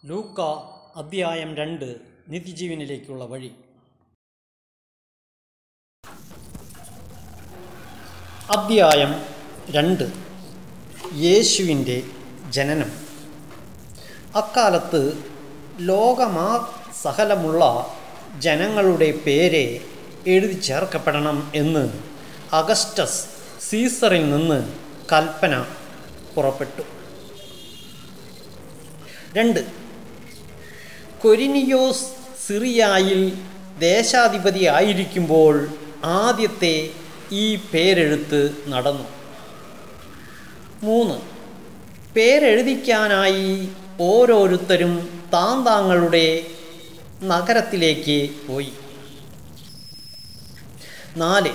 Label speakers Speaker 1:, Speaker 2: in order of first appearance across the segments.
Speaker 1: ലൂക്ക അദ്ധ്യായം രണ്ട് നിത്യജീവനിലേക്കുള്ള വഴി അദ്ധ്യായം രണ്ട് യേശുവിൻ്റെ ജനനം അക്കാലത്ത് ലോകമാ സകലമുള്ള ജനങ്ങളുടെ പേര് എഴുതി ചേർക്കപ്പെടണം എന്ന് അഗസ്റ്റസ് സീസറിൽ നിന്ന് കൽപ്പന പുറപ്പെട്ടു രണ്ട് കൊരിനിയോസ് സിറിയായിൽ ദേശാധിപതി ആയിരിക്കുമ്പോൾ ആദ്യത്തെ ഈ പേരെഴുത്ത് നടന്നു മൂന്ന് പേരെഴുതിക്കാനായി ഓരോരുത്തരും താൻ താങ്കളുടെ നഗരത്തിലേക്ക് പോയി നാല്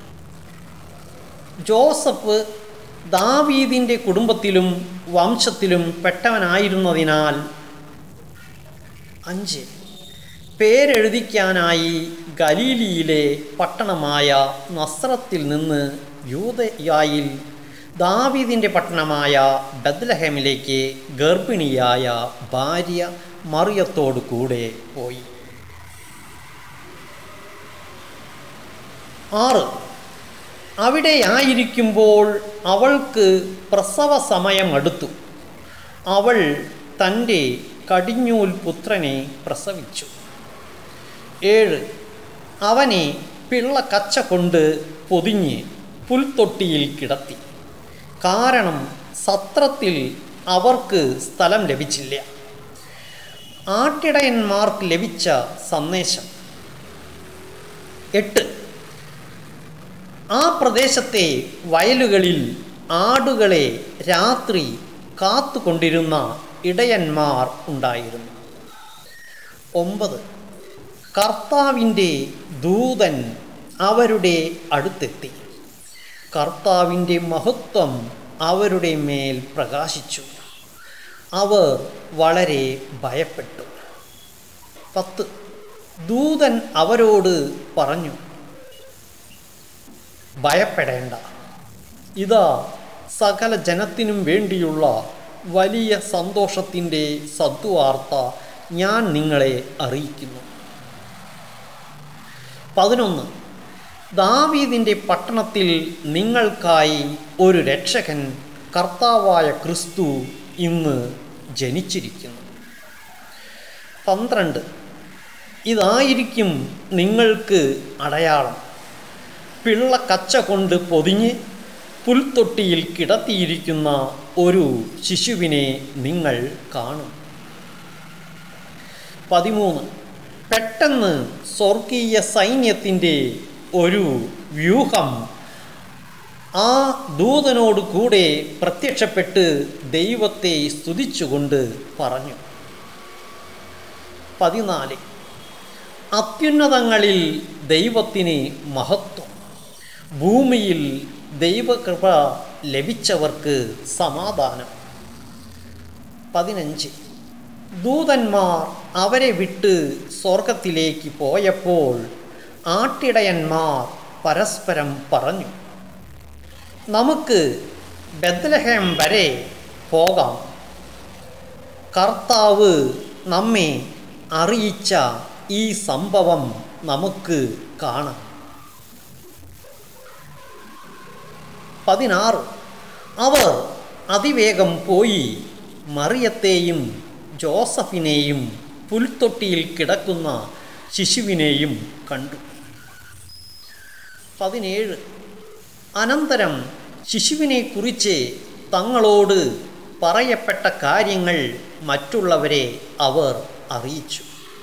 Speaker 1: ജോസഫ് ദാവീദിൻ്റെ കുടുംബത്തിലും വംശത്തിലും പെട്ടവനായിരുന്നതിനാൽ അഞ്ച് പേരെഴുതിക്കാനായി ഗലീലിയിലെ പട്ടണമായ നസ്രത്തിൽ നിന്ന് യൂതയായിൽ ദാവീദിൻ്റെ പട്ടണമായ ബദ്ലഹേമിലേക്ക് ഗർഭിണിയായ ഭാര്യ മറിയത്തോടു കൂടെ പോയി ആറ് അവിടെയായിരിക്കുമ്പോൾ അവൾക്ക് പ്രസവ സമയം അടുത്തു അവൾ തൻ്റെ കടിഞ്ഞൂൽ പുത്രനെ പ്രസവിച്ചു ഏഴ് അവനെ പിള്ള കച്ച കൊണ്ട് പൊതിഞ്ഞ് പുൽത്തൊട്ടിയിൽ കിടത്തി കാരണം സത്രത്തിൽ അവർക്ക് സ്ഥലം ലഭിച്ചില്ല ആട്ടിടയന്മാർക്ക് ലഭിച്ച സന്ദേശം എട്ട് ആ പ്രദേശത്തെ വയലുകളിൽ ആടുകളെ രാത്രി കാത്തുകൊണ്ടിരുന്ന ഇടയന്മാർ ഉണ്ടായിരുന്നു ഒമ്പത് കർത്താവിൻ്റെ ദൂതൻ അവരുടെ അടുത്തെത്തി കർത്താവിൻ്റെ മഹത്വം അവരുടെ മേൽ പ്രകാശിച്ചു അവർ വളരെ ഭയപ്പെട്ടു പത്ത് ദൂതൻ അവരോട് പറഞ്ഞു ഭയപ്പെടേണ്ട ഇതാ സകല ജനത്തിനും വേണ്ടിയുള്ള വലിയ സന്തോഷത്തിൻ്റെ സദ്വാർത്ത ഞാൻ നിങ്ങളെ അറിയിക്കുന്നു പതിനൊന്ന് ദാവീദിൻ്റെ പട്ടണത്തിൽ നിങ്ങൾക്കായി ഒരു രക്ഷകൻ കർത്താവായ ക്രിസ്തു ഇന്ന് ജനിച്ചിരിക്കുന്നു പന്ത്രണ്ട് ഇതായിരിക്കും നിങ്ങൾക്ക് അടയാളം പിള്ള കച്ച കൊണ്ട് പൊതിഞ്ഞ് പുൽത്തൊട്ടിയിൽ കിടത്തിയിരിക്കുന്ന ഒരു ശിശുവിനെ നിങ്ങൾ കാണും പതിമൂന്ന് പെട്ടെന്ന് സ്വർഗീയ സൈന്യത്തിൻ്റെ ഒരു വ്യൂഹം ആ ദൂതനോട് കൂടെ പ്രത്യക്ഷപ്പെട്ട് ദൈവത്തെ സ്തുതിച്ചുകൊണ്ട് പറഞ്ഞു പതിനാല് അത്യുന്നതങ്ങളിൽ ദൈവത്തിന് മഹത്വം ഭൂമിയിൽ ദൈവകൃപ ലഭിച്ചവർക്ക് സമാധാനം പതിനഞ്ച് ദൂതന്മാർ അവരെ വിട്ട് സ്വർഗത്തിലേക്ക് പോയപ്പോൾ ആട്ടിടയന്മാർ പരസ്പരം പറഞ്ഞു നമുക്ക് ബദ്ലഹേം വരെ പോകാം കർത്താവ് നമ്മെ അറിയിച്ച ഈ സംഭവം നമുക്ക് കാണാം പതിനാറ് അവർ അതിവേഗം പോയി മറിയത്തെയും ജോസഫിനെയും പുൽത്തൊട്ടിയിൽ കിടക്കുന്ന ശിശുവിനെയും കണ്ടു പതിനേഴ് അനന്തരം ശിശുവിനെക്കുറിച്ച് തങ്ങളോട് പറയപ്പെട്ട കാര്യങ്ങൾ മറ്റുള്ളവരെ അവർ അറിയിച്ചു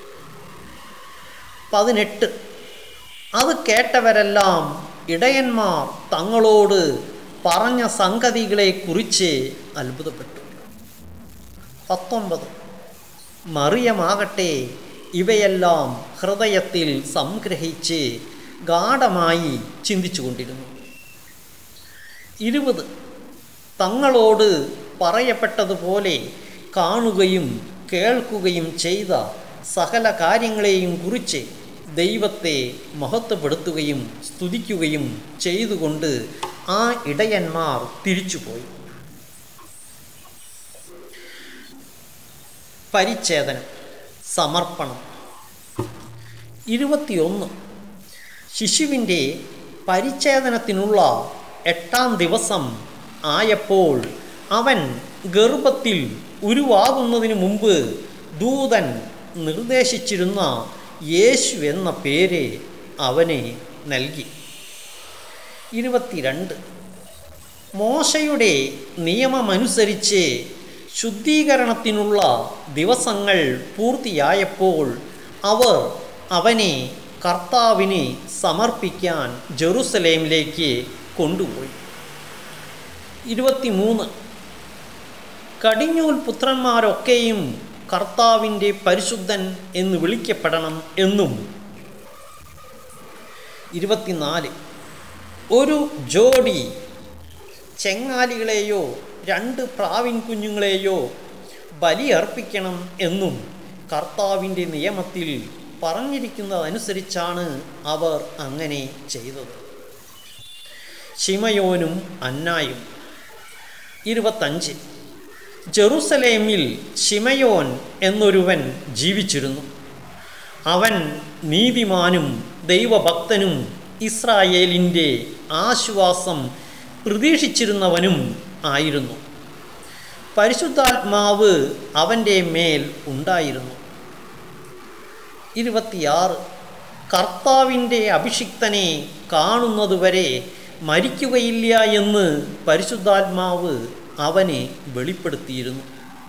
Speaker 1: പതിനെട്ട് അത് കേട്ടവരെല്ലാം ഇടയന്മാർ തങ്ങളോട് പറഞ്ഞ സംഗതികളെക്കുറിച്ച് അത്ഭുതപ്പെട്ടു പത്തൊമ്പത് മറിയമാകട്ടെ ഇവയെല്ലാം ഹൃദയത്തിൽ സംഗ്രഹിച്ച് ഗാഠമായി ചിന്തിച്ചു കൊണ്ടിരുന്നു ഇരുപത് തങ്ങളോട് പറയപ്പെട്ടതുപോലെ കാണുകയും കേൾക്കുകയും ചെയ്ത സകല കാര്യങ്ങളെയും കുറിച്ച് ദൈവത്തെ മഹത്വപ്പെടുത്തുകയും സ്തുതിക്കുകയും ചെയ്തുകൊണ്ട് ആ ഇടയന്മാർ തിരിച്ചുപോയി പരിച്ഛേദനം സമർപ്പണം ഇരുപത്തിയൊന്ന് ശിശുവിൻ്റെ പരിച്ഛേദനത്തിനുള്ള എട്ടാം ദിവസം ആയപ്പോൾ അവൻ ഗർഭത്തിൽ ഉരുവാകുന്നതിന് മുമ്പ് ദൂതൻ നിർദ്ദേശിച്ചിരുന്ന യേശു എന്ന പേര് അവന് നൽകി ഇരുപത്തിരണ്ട് മോശയുടെ നിയമമനുസരിച്ച് ശുദ്ധീകരണത്തിനുള്ള ദിവസങ്ങൾ പൂർത്തിയായപ്പോൾ അവർ അവനെ കർത്താവിന് സമർപ്പിക്കാൻ ജെറുസലേമിലേക്ക് കൊണ്ടുപോയി ഇരുപത്തിമൂന്ന് കടിഞ്ഞൂൽ പുത്രന്മാരൊക്കെയും കർത്താവിൻ്റെ പരിശുദ്ധൻ എന്ന് വിളിക്കപ്പെടണം എന്നും ഇരുപത്തിനാല് ഒരു ജോഡി ചെങ്ങാലികളെയോ രണ്ട് പ്രാവിൻ കുഞ്ഞുങ്ങളെയോ ബലിയർപ്പിക്കണം എന്നും കർത്താവിൻ്റെ നിയമത്തിൽ പറഞ്ഞിരിക്കുന്നതനുസരിച്ചാണ് അവർ അങ്ങനെ ചെയ്തത് ശിമയോനും അന്നായും ഇരുപത്തഞ്ച് ജെറുസലേമിൽ ശിമയോൻ എന്നൊരുവൻ ജീവിച്ചിരുന്നു അവൻ നീതിമാനും ദൈവഭക്തനും ഇസ്രായേലിൻ്റെ ആശ്വാസം പ്രതീക്ഷിച്ചിരുന്നവനും ആയിരുന്നു പരിശുദ്ധാത്മാവ് അവൻ്റെ മേൽ ഉണ്ടായിരുന്നു ഇരുപത്തിയാറ് കർത്താവിൻ്റെ അഭിഷിക്തനെ കാണുന്നതുവരെ മരിക്കുകയില്ല എന്ന് പരിശുദ്ധാത്മാവ് അവനെ വെളിപ്പെടുത്തിയിരുന്നു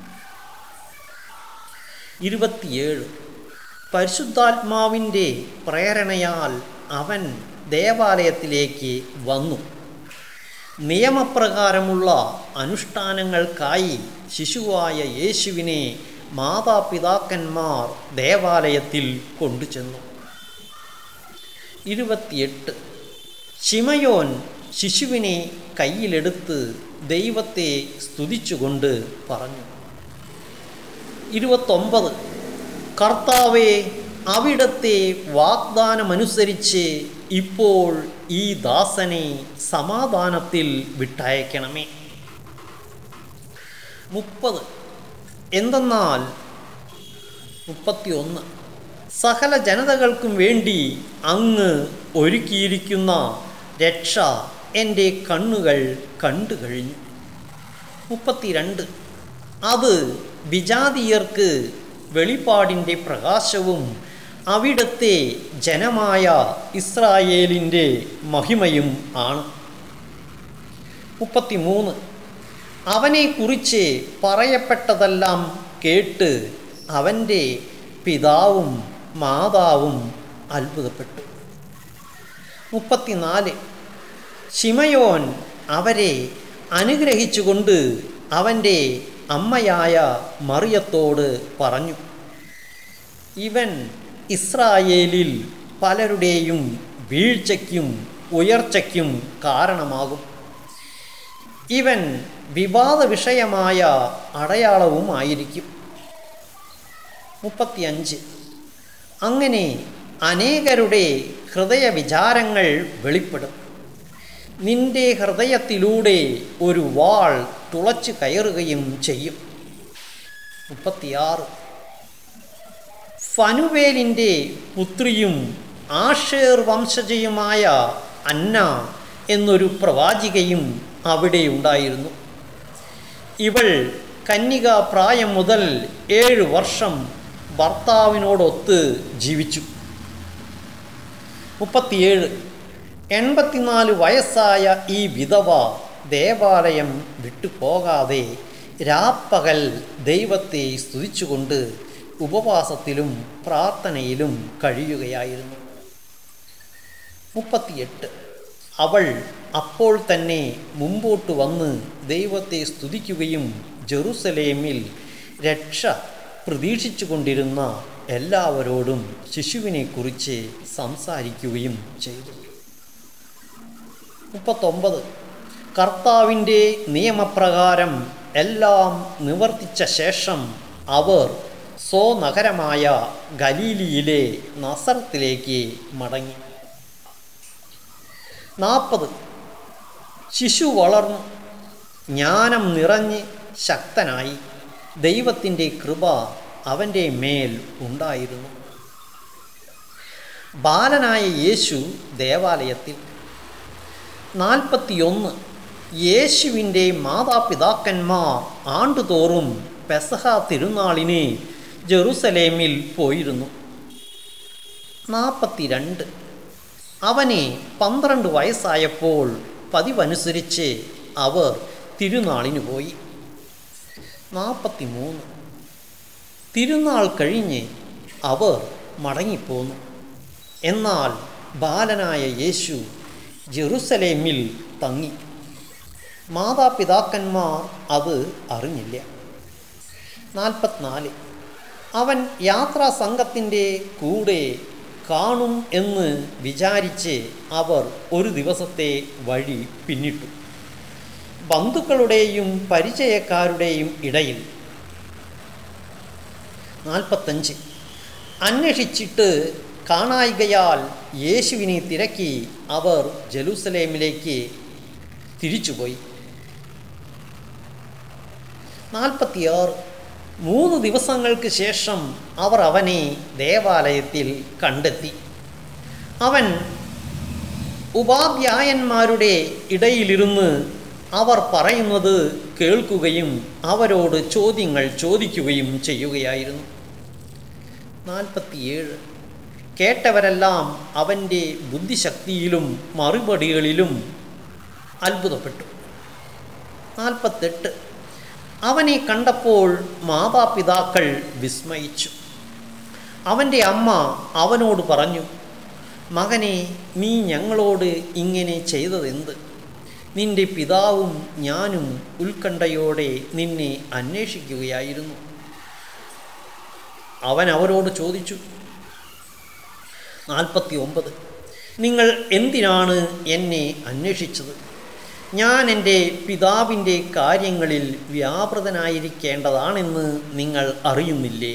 Speaker 1: ഇരുപത്തിയേഴ് പരിശുദ്ധാത്മാവിൻ്റെ പ്രേരണയാൽ അവൻ ദേവാലയത്തിലേക്ക് വന്നു നിയമപ്രകാരമുള്ള അനുഷ്ഠാനങ്ങൾക്കായി ശിശുവായ യേശുവിനെ മാതാപിതാക്കന്മാർ ദേവാലയത്തിൽ കൊണ്ടുചെന്നു ഇരുപത്തിയെട്ട് ശിമയോൻ ശിശുവിനെ കയ്യിലെടുത്ത് ദൈവത്തെ സ്തുതിച്ചുകൊണ്ട് പറഞ്ഞു ഇരുപത്തൊമ്പത് കർത്താവെ അവിടത്തെ വാഗ്ദാനമനുസരിച്ച് ഇപ്പോൾ ഈ ദാസനെ സമാധാനത്തിൽ വിട്ടയക്കണമേ മുപ്പത് എന്തെന്നാൽ മുപ്പത്തിയൊന്ന് സകല ജനതകൾക്കും വേണ്ടി അങ്ങ് ഒരുക്കിയിരിക്കുന്ന രക്ഷ എൻ്റെ കണ്ണുകൾ കണ്ടു കഴിഞ്ഞു മുപ്പത്തിരണ്ട് അത് വിജാതീയർക്ക് വെളിപ്പാടിൻ്റെ പ്രകാശവും അവിടുത്തെ ജനമായ ഇസ്രായേലിൻ്റെ മഹിമയും ആണ് മുപ്പത്തിമൂന്ന് അവനെക്കുറിച്ച് പറയപ്പെട്ടതെല്ലാം കേട്ട് അവൻ്റെ പിതാവും മാതാവും അത്ഭുതപ്പെട്ടു മുപ്പത്തിനാല് ശിമയോൻ അവരെ അനുഗ്രഹിച്ചുകൊണ്ട് അവൻ്റെ അമ്മയായ മറിയത്തോട് പറഞ്ഞു ഇവൻ ഇസ്രായേലിൽ പലരുടെയും വീഴ്ചയ്ക്കും ഉയർച്ചയ്ക്കും കാരണമാകും ഇവൻ വിവാദ വിഷയമായ അടയാളവുമായിരിക്കും മുപ്പത്തിയഞ്ച് അങ്ങനെ അനേകരുടെ ഹൃദയവിചാരങ്ങൾ വെളിപ്പെടും നിന്റെ ഹൃദയത്തിലൂടെ ഒരു വാൾ തുളച്ചു കയറുകയും ചെയ്യും മുപ്പത്തിയാറ് ഫനുവേലിൻ്റെ പുത്രിയും ആഷേർ വംശജയുമായ അന്ന എന്നൊരു പ്രവാചികയും അവിടെ ഉണ്ടായിരുന്നു ഇവൾ കന്യക പ്രായം മുതൽ ഏഴ് വർഷം ഭർത്താവിനോടൊത്ത് ജീവിച്ചു മുപ്പത്തിയേഴ് എൺപത്തിനാല് വയസ്സായ ഈ വിധവ ദേവാലയം വിട്ടുപോകാതെ രാപ്പകൽ ദൈവത്തെ സ്തുതിച്ചുകൊണ്ട് ഉപവാസത്തിലും പ്രാർത്ഥനയിലും കഴിയുകയായിരുന്നു മുപ്പത്തിയെട്ട് അവൾ അപ്പോൾ തന്നെ മുമ്പോട്ട് വന്ന് ദൈവത്തെ സ്തുതിക്കുകയും ജെറുസലേമിൽ രക്ഷ പ്രതീക്ഷിച്ചു കൊണ്ടിരുന്ന എല്ലാവരോടും ശിശുവിനെക്കുറിച്ച് സംസാരിക്കുകയും ചെയ്തു മുപ്പത്തൊമ്പത് കർത്താവിൻ്റെ നിയമപ്രകാരം എല്ലാം നിവർത്തിച്ച ശേഷം അവർ സ്വനഗരമായ ഗലീലിയിലെ നസറത്തിലേക്ക് മടങ്ങി നാൽപ്പത് ശിശു വളർന്നു ജ്ഞാനം നിറഞ്ഞ് ശക്തനായി ദൈവത്തിൻ്റെ കൃപ അവൻ്റെ മേൽ ഉണ്ടായിരുന്നു ബാലനായ യേശു ദേവാലയത്തിൽ നാൽപ്പത്തിയൊന്ന് യേശുവിൻ്റെ മാതാപിതാക്കന്മാർ ആണ്ടുതോറും പെസഹ തിരുനാളിന് ജെറുസലേമിൽ പോയിരുന്നു നാൽപ്പത്തിരണ്ട് അവനെ പന്ത്രണ്ട് വയസ്സായപ്പോൾ പതിവനുസരിച്ച് അവർ തിരുനാളിന് പോയി നാൽപ്പത്തി മൂന്ന് തിരുനാൾ കഴിഞ്ഞ് അവർ മടങ്ങിപ്പോന്നു എന്നാൽ ബാലനായ യേശു ജെറുസലേമിൽ തങ്ങി മാതാപിതാക്കന്മാർ അത് അറിഞ്ഞില്ല നാൽപ്പത്തിനാല് അവൻ യാത്രാ സംഘത്തിൻ്റെ കൂടെ കാണും എന്ന് വിചാരിച്ച് അവർ ഒരു ദിവസത്തെ വഴി പിന്നിട്ടു ബന്ധുക്കളുടെയും പരിചയക്കാരുടെയും ഇടയിൽ നാൽപ്പത്തഞ്ച് അന്വേഷിച്ചിട്ട് കാണായികയാൽ യേശുവിനെ തിരക്കി അവർ ജെറൂസലേമിലേക്ക് തിരിച്ചുപോയി നാൽപ്പത്തിയാറ് മൂന്ന് ദിവസങ്ങൾക്ക് ശേഷം അവർ അവനെ ദേവാലയത്തിൽ കണ്ടെത്തി അവൻ ഉപാധ്യായന്മാരുടെ ഇടയിലിരുന്ന് അവർ പറയുന്നത് കേൾക്കുകയും അവരോട് ചോദ്യങ്ങൾ ചോദിക്കുകയും ചെയ്യുകയായിരുന്നു നാൽപ്പത്തിയേഴ് കേട്ടവരെല്ലാം അവൻ്റെ ബുദ്ധിശക്തിയിലും മറുപടികളിലും അത്ഭുതപ്പെട്ടു നാൽപ്പത്തെട്ട് അവനെ കണ്ടപ്പോൾ മാതാപിതാക്കൾ വിസ്മയിച്ചു അവൻ്റെ അമ്മ അവനോട് പറഞ്ഞു മകനെ നീ ഞങ്ങളോട് ഇങ്ങനെ ചെയ്തതെന്ത് നിന്റെ പിതാവും ഞാനും ഉത്കണ്ഠയോടെ നിന്നെ അന്വേഷിക്കുകയായിരുന്നു അവൻ അവരോട് ചോദിച്ചു നാൽപ്പത്തി ഒമ്പത് നിങ്ങൾ എന്തിനാണ് എന്നെ അന്വേഷിച്ചത് ഞാൻ എൻ്റെ പിതാവിൻ്റെ കാര്യങ്ങളിൽ വ്യാപൃതനായിരിക്കേണ്ടതാണെന്ന് നിങ്ങൾ അറിയുന്നില്ലേ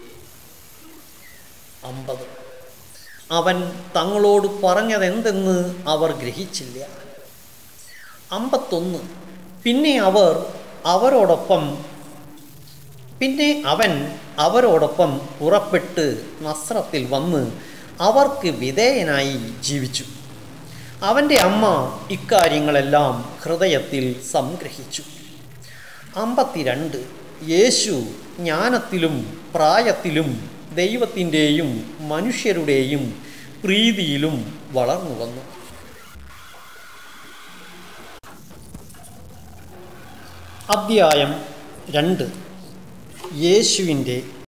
Speaker 1: അമ്പത് അവൻ തങ്ങളോട് പറഞ്ഞതെന്തെന്ന് അവർ ഗ്രഹിച്ചില്ല അമ്പത്തൊന്ന് പിന്നെ അവർ അവരോടൊപ്പം പിന്നെ അവൻ അവരോടൊപ്പം പുറപ്പെട്ട് നസ്രത്തിൽ വന്ന് അവർക്ക് വിധേയനായി ജീവിച്ചു അവൻ്റെ അമ്മ ഇക്കാര്യങ്ങളെല്ലാം ഹൃദയത്തിൽ സംഗ്രഹിച്ചു അമ്പത്തിരണ്ട് യേശു ജ്ഞാനത്തിലും പ്രായത്തിലും ദൈവത്തിൻ്റെയും മനുഷ്യരുടെയും പ്രീതിയിലും വളർന്നു വന്നു അദ്ധ്യായം രണ്ട് യേശുവിൻ്റെ